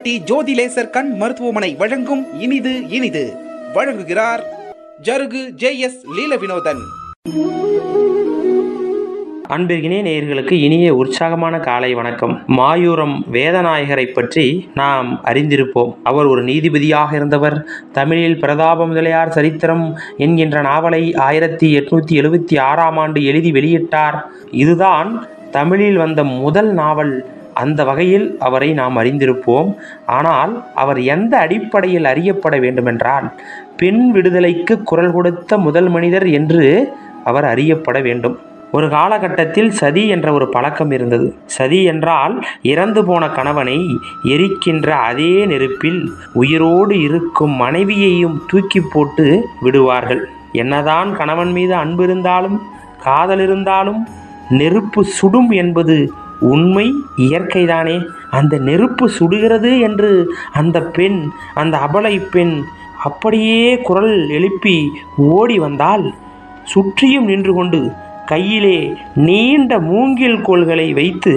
கோவில்பட்டி ஜோதி laser கண் மருத்துவமனை வழங்கும் இனிது இனிது வழங்குகிறார் ஜருகு ஜே எஸ் லீல வினோதன் அன்பிற்கினே நேயர்களுக்கு இனிய உற்சாகமான காலை வணக்கம் மாயூரம் வேதநாயகரை பற்றி நாம் அறிந்திருப்போம் அவர் ஒரு நீதிபதியாக இருந்தவர் தமிழில் பிரதாப முதலியார் சரித்திரம் என்கின்ற நாவலை ஆயிரத்தி எட்நூத்தி எழுபத்தி ஆறாம் ஆண்டு எழுதி வெளியிட்டார் இதுதான் தமிழில் வந்த முதல் நாவல் அந்த வகையில் அவரை நாம் அறிந்திருப்போம் ஆனால் அவர் எந்த அடிப்படையில் அறியப்பட வேண்டுமென்றால் பெண் விடுதலைக்கு குரல் கொடுத்த முதல் மனிதர் என்று அவர் அறியப்பட வேண்டும் ஒரு காலகட்டத்தில் சதி என்ற ஒரு பழக்கம் இருந்தது சதி என்றால் இறந்து போன கணவனை எரிக்கின்ற அதே நெருப்பில் உயிரோடு இருக்கும் மனைவியையும் தூக்கி போட்டு விடுவார்கள் என்னதான் கணவன் மீது அன்பு இருந்தாலும் காதல் இருந்தாலும் நெருப்பு சுடும் என்பது உண்மை இயற்கைதானே அந்த நெருப்பு சுடுகிறது என்று அந்த பெண் அந்த அபலை பெண் அப்படியே குரல் எழுப்பி ஓடி வந்தால் சுற்றியும் நின்று கொண்டு கையிலே நீண்ட மூங்கில் கோல்களை வைத்து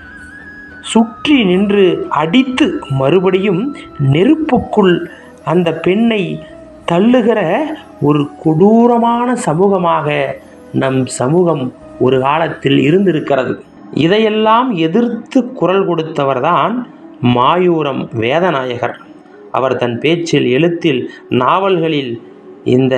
சுற்றி நின்று அடித்து மறுபடியும் நெருப்புக்குள் அந்த பெண்ணை தள்ளுகிற ஒரு கொடூரமான சமூகமாக நம் சமூகம் ஒரு காலத்தில் இருந்திருக்கிறது இதையெல்லாம் எதிர்த்து குரல் கொடுத்தவர்தான் மாயூரம் வேதநாயகர் அவர் தன் பேச்சில் எழுத்தில் நாவல்களில் இந்த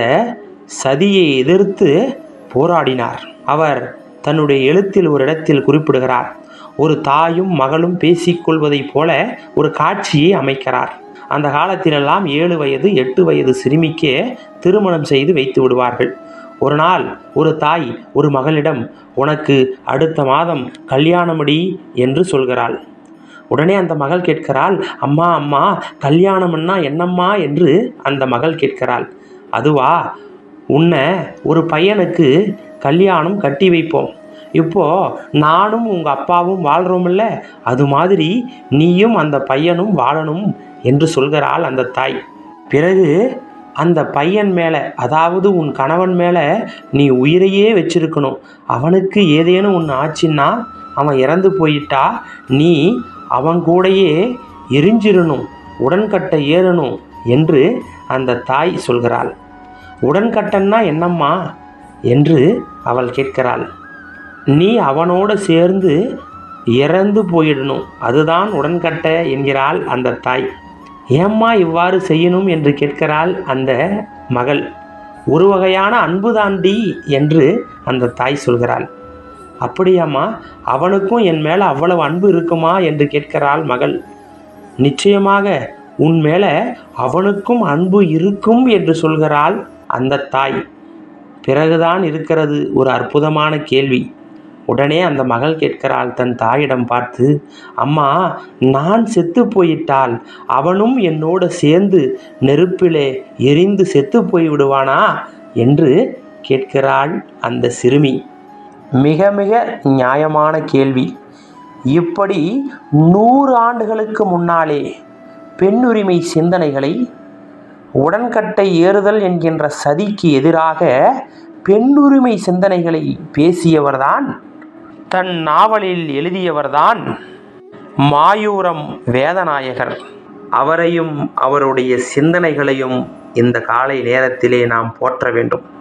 சதியை எதிர்த்து போராடினார் அவர் தன்னுடைய எழுத்தில் ஒரு இடத்தில் குறிப்பிடுகிறார் ஒரு தாயும் மகளும் பேசிக்கொள்வதைப் போல ஒரு காட்சியை அமைக்கிறார் அந்த காலத்திலெல்லாம் ஏழு வயது எட்டு வயது சிறுமிக்கே திருமணம் செய்து வைத்து விடுவார்கள் ஒரு நாள் ஒரு தாய் ஒரு மகளிடம் உனக்கு அடுத்த மாதம் கல்யாணமடி என்று சொல்கிறாள் உடனே அந்த மகள் கேட்கிறாள் அம்மா அம்மா கல்யாணம்னா என்னம்மா என்று அந்த மகள் கேட்கிறாள் அதுவா உன்னை ஒரு பையனுக்கு கல்யாணம் கட்டி வைப்போம் இப்போ நானும் உங்கள் அப்பாவும் வாழ்கிறோமில்ல அது மாதிரி நீயும் அந்த பையனும் வாழணும் என்று சொல்கிறாள் அந்த தாய் பிறகு அந்த பையன் மேலே அதாவது உன் கணவன் மேலே நீ உயிரையே வச்சிருக்கணும் அவனுக்கு ஏதேனும் ஒன்று ஆச்சுன்னா அவன் இறந்து போயிட்டா நீ அவன் கூடயே எரிஞ்சிடணும் உடன்கட்டை ஏறணும் என்று அந்த தாய் சொல்கிறாள் உடன்கட்டன்னா என்னம்மா என்று அவள் கேட்கிறாள் நீ அவனோடு சேர்ந்து இறந்து போயிடணும் அதுதான் உடன்கட்ட என்கிறாள் அந்த தாய் ஏம்மா இவ்வாறு செய்யணும் என்று கேட்கிறாள் அந்த மகள் ஒரு வகையான அன்பு தாண்டி என்று அந்த தாய் சொல்கிறாள் அப்படியாம்மா அவனுக்கும் என் மேலே அவ்வளவு அன்பு இருக்குமா என்று கேட்கிறாள் மகள் நிச்சயமாக உன் மேலே அவனுக்கும் அன்பு இருக்கும் என்று சொல்கிறாள் அந்த தாய் பிறகுதான் இருக்கிறது ஒரு அற்புதமான கேள்வி உடனே அந்த மகள் கேட்கிறாள் தன் தாயிடம் பார்த்து அம்மா நான் செத்து போயிட்டால் அவனும் என்னோடு சேர்ந்து நெருப்பிலே எரிந்து செத்து போய் விடுவானா என்று கேட்கிறாள் அந்த சிறுமி மிக மிக நியாயமான கேள்வி இப்படி நூறு ஆண்டுகளுக்கு முன்னாலே பெண்ணுரிமை சிந்தனைகளை உடன்கட்டை ஏறுதல் என்கின்ற சதிக்கு எதிராக பெண்ணுரிமை சிந்தனைகளை பேசியவர்தான் தன் நாவலில் எழுதியவர்தான் மாயூரம் வேதநாயகர் அவரையும் அவருடைய சிந்தனைகளையும் இந்த காலை நேரத்திலே நாம் போற்ற வேண்டும்